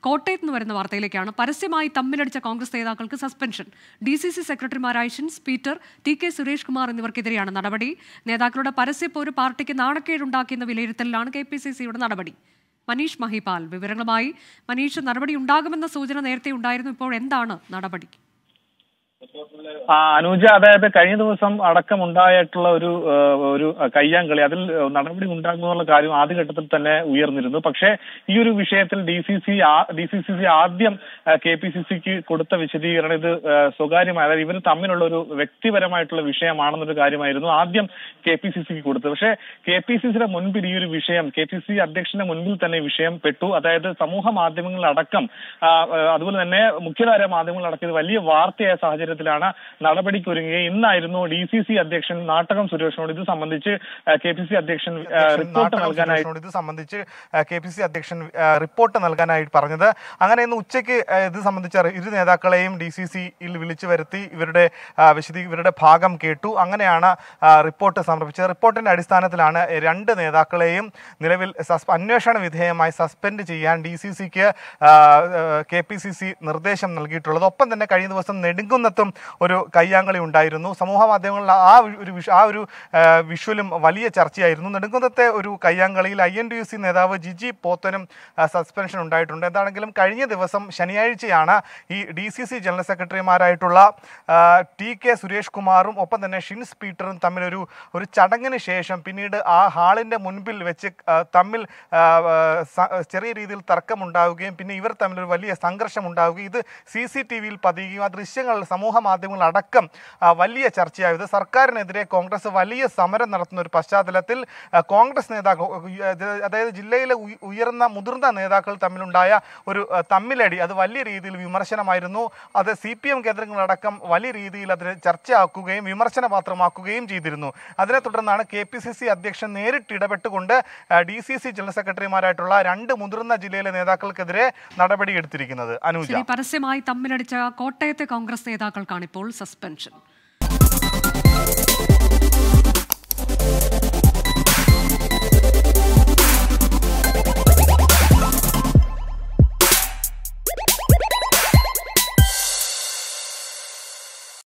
കോട്ടയത്ത് നിന്ന് വരുന്ന വാർത്തയിലേക്കാണ് പരസ്യമായി തമ്മിലടിച്ച കോൺഗ്രസ് നേതാക്കൾക്ക് സസ്പെൻഷൻ ഡി സി സി സെക്രട്ടറിമാരായ Shins Peter T K Suresh Kumar എന്നിവർക്കെതിരെയാണ് നടപടി നേതാക്കളുടെ പരസ്യപ്പോര് പാർട്ടിക്ക് നാണക്കേടുണ്ടാക്കിയെന്ന വിലയിരുത്തലിലാണ് കെ പി സി സിയുടെ നടപടി മനീഷ് മഹിപാൽ വിവരങ്ങളുമായി മനീഷ് നടപടി ഉണ്ടാകുമെന്ന സൂചന നേരത്തെ ഉണ്ടായിരുന്നു ഇപ്പോൾ എന്താണ് നടപടി ആ, അനുജ അതായത് കഴിഞ്ഞ ദിവസം അടക്കം ഉണ്ടായിട്ടുള്ള ഒരു ആ, ഒരു കയ്യാങ്കളി അതിൽ നടപടി ഉണ്ടാകുമെന്നുള്ള കാര്യം ആദ്യഘട്ടത്തിൽ തന്നെ ഉയർന്നിരുന്നു പക്ഷേ ഈ ഒരു വിഷയത്തിൽ D C C D C C C ആദ്യം കെ പി സി സിക്ക് കൊടുത്ത വിശദീകരണം ഇത് ആ, സ്വകാര്യമായ അതായത് ഇവർ തമ്മിലുള്ള ഒരു വ്യക്തിപരമായിട്ടുള്ള വിഷയമാണെന്നൊരു കാര്യമായിരുന്നു ആദ്യം കെ പി സി സിക്ക് കൊടുത്തത് പക്ഷേ കെ പി സി സിയുടെ മുൻപിൽ ഈ ഒരു വിഷയം കെ പി സി അധ്യക്ഷന്റെ മുൻപിൽ തന്നെ ഈ വിഷയം പെട്ടു അതായത് സമൂഹ മാധ്യമങ്ങളിലടക്കം ആ, ആ, അതുപോലെ തന്നെ മുഖ്യധാര മാധ്യമങ്ങളടക്കം ഇത് വലിയ വാർത്തയായ സാഹചര്യത്തിലാണ് നടപടിക്ക് ഒരുങ്ങുകയും ഇന്നായിരുന്നു ഡി സി സി അധ്യക്ഷൻ നാട്ടകം സുരേഷിനോട് ഇത് സംബന്ധിച്ച് കെ പി സി അധ്യക്ഷൻ ആ, റിപ്പോർട്ട് നാട്ടകം നൽകാനായി സുരേഷിനോട് ഇത് സംബന്ധിച്ച് കെ പി സി അധ്യക്ഷൻ ആ, റിപ്പോർട്ട് നൽകാനായി പറഞ്ഞത് അങ്ങനെ ഇന്ന് ഉച്ചയ്ക്ക് ആ, ഇത് സംബന്ധിച്ച് അറി- ഇരു നേതാക്കളെയും ഡി സി സിയിൽ വിളിച്ചു വരുത്തി ഇവരുടെ ആ, വിശദീ ഇവരുടെ ഭാഗം കേട്ടു അങ്ങനെയാണ് ആ, റിപ്പോർട്ട് സമർപ്പിച്ചത് റിപ്പോർട്ടിന്റെ അടിസ്ഥാനത്തിലാണ് രണ്ട് നേതാക്കളെയും നിലവിൽ സസ്പ അന്വേഷണ വിധേയമായി സസ്പെൻഡ് ചെയ്യാൻ ഡി സി സിക്ക് കെ പി സി സി നിർദ്ദേശം നൽകിയിട്ടുള്ളത് ഒപ്പം തന്നെ കഴിഞ്ഞ ദിവസം നെടുങ്കുന്നത്തും ഒരു കയ്യാങ്കളി ഉണ്ടായിരുന്നു സമൂഹ മാധ്യമങ്ങളിൽ ആ ഒരു വിഷ- ആ ഒരു ആ, വിഷ്വലും വലിയ ചർച്ചയായിരുന്നു നെടുങ്കുന്നത്തെ ഒരു കയ്യാങ്കളിയിൽ I N D U C നേതാവ് ജിജി പോത്തനും ആ, സസ്പെൻഷൻ ഉണ്ടായിട്ടുണ്ട് എന്താണെങ്കിലും കഴിഞ്ഞ ദിവസം ശനിയാഴ്ചയാണ് ഈ ഡി സി സി ജനറൽ സെക്രട്ടറിമാരായിട്ടുള്ള ആ, ടി കെ സുരേഷ് കുമാറും ഒപ്പം തന്നെ ഷിൻസ് പീറ്ററും തമ്മിലൊരു ഒരു ചടങ്ങിന് ശേഷം പിന്നീട് ആ ഹാളിന്റെ മുൻപിൽ വെച്ച് ആ, തമ്മിൽ ആ, ആ, സ- ചെറിയ രീതിയിൽ തർക്കമുണ്ടാവുകയും പിന്നെ ഇവർ തമ്മിൽ ഒരു വലിയ സംഘർഷം ഉണ്ടാവുകയും ഇത് സി സി ടി വിയിൽ പതിയുകയും ആ ദൃശ്യങ്ങൾ സമൂഹ മാധ്യമങ്ങളടക്കം ആ, വലിയ ചർച്ചയായത് സർക്കാരിനെതിരെ കോൺഗ്രസ് വലിയ സമരം നടത്തുന്ന ഒരു പശ്ചാത്തലത്തിൽ ആ, കോൺഗ്രസ് നേതാക്കൾ ഇത് അതായത് ജില്ലയിലെ ഉയ- ഉയർന്ന മുതിർന്ന നേതാക്കൾ തമ്മിലുണ്ടായ ഒരു ആ, തമ്മിലടി അത് വലിയ രീതിയിൽ വിമർശനമായിരുന്നു അത് സി പി എം കേന്ദ്രങ്ങളടക്കം വലിയ രീതിയിൽ അതിന് ചർച്ചയാക്കുകയും വിമർശന പാത്രമാക്കുകയും ചെയ്തിരുന്നു അതിനെ തുടർന്നാണ് കെ പി സി സി അധ്യക്ഷൻ നേരിട്ട് ഇടപെട്ടുകൊണ്ട് ഡി സി സി ജനറൽ സെക്രട്ടറിമാരായിട്ടുള്ള രണ്ട് മുതിർന്ന ജില്ലയിലെ നേതാക്കൾക്കെതിരെ നടപടിയെടുത്തിരിക്കുന്നത് അനുജ ശരി പരസ്യമായി തമ്മിലടിച്ച കോട്ടയത്തെ കോൺഗ്രസ് നേതാക്കൾക്കാണ് ഇപ്പോൾ സസ്പെൻഷൻ